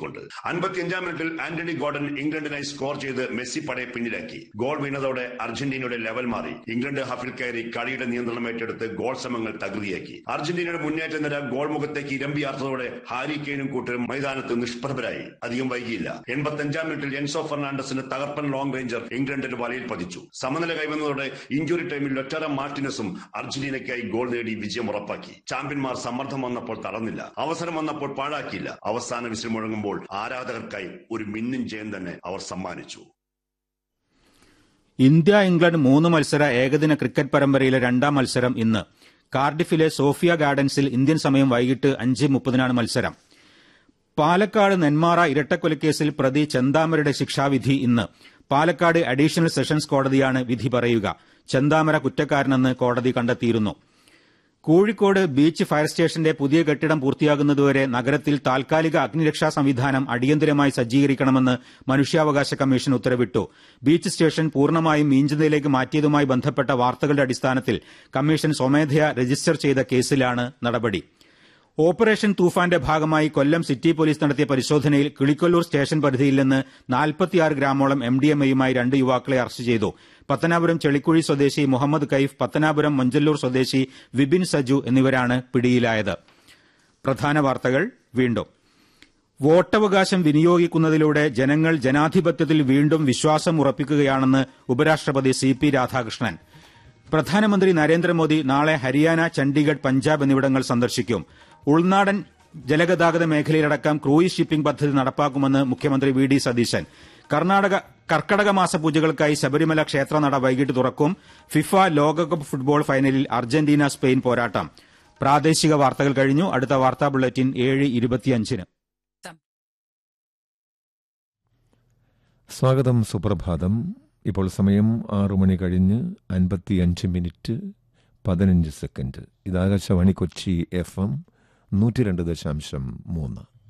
മുന്നിലെത്തിക്കൊണ്ട് അൻപത്തിയഞ്ചാം മിനിറ്റിൽ Anthony Gordon ഇംഗ്ലണ്ടിനായി സ്കോർ ചെയ്ത് മെസ്സി പടയെ പിന്നിലാക്കി ഗോൾ വീണതോടെ അർജന്റീനയുടെ ലെവൽ മാറി ഇംഗ്ലണ്ട് ഹഫിൽ കയറി കളിയുടെ നിയന്ത്രണം ഏറ്റെടുത്ത് ഗോൾ ശ്രമങ്ങൾ തകൃതിയാക്കി അർജന്റീനയുടെ മുന്നേറ്റ നിര ഗോൾ മുഖത്തേക്ക് ഇരമ്പിയാർത്തതോടെ ഹാരി കെയ്നും കൂട്ടരും മൈതാനത്ത് നിഷ്പ്രഭരായി അധികം വൈകിയില്ല എൺപത്തിയഞ്ചാം മിനിറ്റിൽ എൻസോ ഫെർണാണ്ടസിന് തകർപ്പൻ ലോങ് റേഞ്ചർ ഇംഗ്ലണ്ടിന്റെ വലയിൽ പതിച്ചു സമനില കൈവന്നതോടെ ഇഞ്ചുറി ടൈമിൽ ലൊറ്റാര മാർട്ടിനസും അർജന്റീനയ്ക്കായി ഗോൾ നേടി വിജയം ഉറപ്പാക്കി ചാമ്പ്യന്മാർ സമ്മർദ്ദം വന്നപ്പോൾ തളർന്നില്ല അവസരം വന്നപ്പോൾ പാഴാക്കിയില്ല അവസാന വിസിൽ മുഴങ്ങുമ്പോൾ ആരാധകർക്കായി ഒരു മിന്നും ജയം തന്നെ അവർ സമ്മാനിച്ചു ഇന്ത്യ ഇംഗ്ലണ്ട് മൂന്ന് മത്സര ഏകദിന ക്രിക്കറ്റ് പരമ്പരയിലെ രണ്ടാം മത്സരം ഇന്ന് കാർഡിഫിലെ സോഫിയ ഗാർഡൻസിൽ ഇന്ത്യൻ സമയം വൈകിട്ട് അഞ്ച് മുപ്പതിനാണ് മത്സരം പാലക്കാട് നെന്മാറ ഇരട്ടക്കൊലക്കേസിൽ പ്രതി ചെന്താമരയുടെ ശിക്ഷാവിധി ഇന്ന് പാലക്കാട് അഡീഷണൽ സെഷൻസ് കോടതിയാണ് വിധി പറയുക ചെന്താമര കുറ്റക്കാരനെന്ന് കോടതി കണ്ടെത്തിയിരുന്നു കോഴിക്കോട് ബീച്ച് ഫയർ സ്റ്റേഷന്റെ പുതിയ കെട്ടിടം പൂർത്തിയാകുന്നതുവരെ നഗരത്തിൽ താൽക്കാലിക അഗ്നിരക്ഷാ സംവിധാനം അടിയന്തരമായി സജ്ജീകരിക്കണമെന്ന് മനുഷ്യാവകാശ കമ്മീഷൻ ഉത്തരവിട്ടു ബീച്ച് സ്റ്റേഷൻ പൂർണ്ണമായും മീഞ്ചതയിലേക്ക് മാറ്റിയതുമായി ബന്ധപ്പെട്ട വാർത്തകളുടെ അടിസ്ഥാനത്തിൽ കമ്മീഷൻ സ്വമേധയാ രജിസ്റ്റർ ചെയ്ത കേസിലാണ് നടപടി ഓപ്പറേഷൻ തൂഫാന്റെ ഭാഗമായി കൊല്ലം സിറ്റി പോലീസ് നടത്തിയ പരിശോധനയിൽ കിളിക്കൊല്ലൂർ സ്റ്റേഷൻ പരിധിയിൽ നിന്ന് നാൽപ്പത്തിയാറ് ഗ്രാമോളം എം ഡി എം എയുമായി രണ്ട് യുവാക്കളെ അറസ്റ്റ് ചെയ്തു പത്തനാപുരം ചെളിക്കുഴി സ്വദേശി മുഹമ്മദ് കൈഫ് പത്തനാപുരം മൊഞ്ചല്ലൂർ സ്വദേശി വിപിൻ സജു എന്നിവരാണ് പിടിയിലായത് പ്രധാന വാർത്തകൾ വീണ്ടും വോട്ടവകാശം വിനിയോഗിക്കുന്നതിലൂടെ ജനങ്ങൾ ജനാധിപത്യത്തിൽ വീണ്ടും വിശ്വാസം ഉറപ്പിക്കുകയാണെന്ന് ഉപരാഷ്ട്രപതി സി പി രാധാകൃഷ്ണൻ പ്രധാനമന്ത്രി നരേന്ദ്രമോദി നാളെ ഹരിയാന ചണ്ഡീഗഡ് പഞ്ചാബ് എന്നിവിടങ്ങൾ സന്ദർശിക്കും ഉൾനാടൻ ജലഗതാഗത മേഖലയിലടക്കം ക്രൂയിസ് ഷിപ്പിംഗ് പദ്ധതി നടപ്പാക്കുമെന്ന് മുഖ്യമന്ത്രി വി ഡി സതീശൻ കർണാടക കർക്കടക മാസ പൂജകൾക്കായി ശബരിമല ക്ഷേത്രനട വൈകിട്ട് തുറക്കും ഫിഫ ലോകകപ്പ് ഫുട്ബോൾ ഫൈനലിൽ അർജന്റീന സ്പെയിൻ പോരാട്ടം പ്രാദേശിക വാർത്തകൾ കഴിഞ്ഞു അടുത്ത വാർത്താ ബുള്ളറ്റിൻ ഏഴ് ഇരുപത്തിയഞ്ചിന് സ്വാഗതം സുപ്രഭാതം ഇപ്പോൾ സമയം ആറു മണി കഴിഞ്ഞ് അൻപത്തിയഞ്ച് മിനിറ്റ് പതിനഞ്ച് സെക്കൻഡ് ഇത് ആകാശവാണി കൊച്ചി എഫ് എം നൂറ്റി രണ്ട് ദശാംശം മൂന്ന്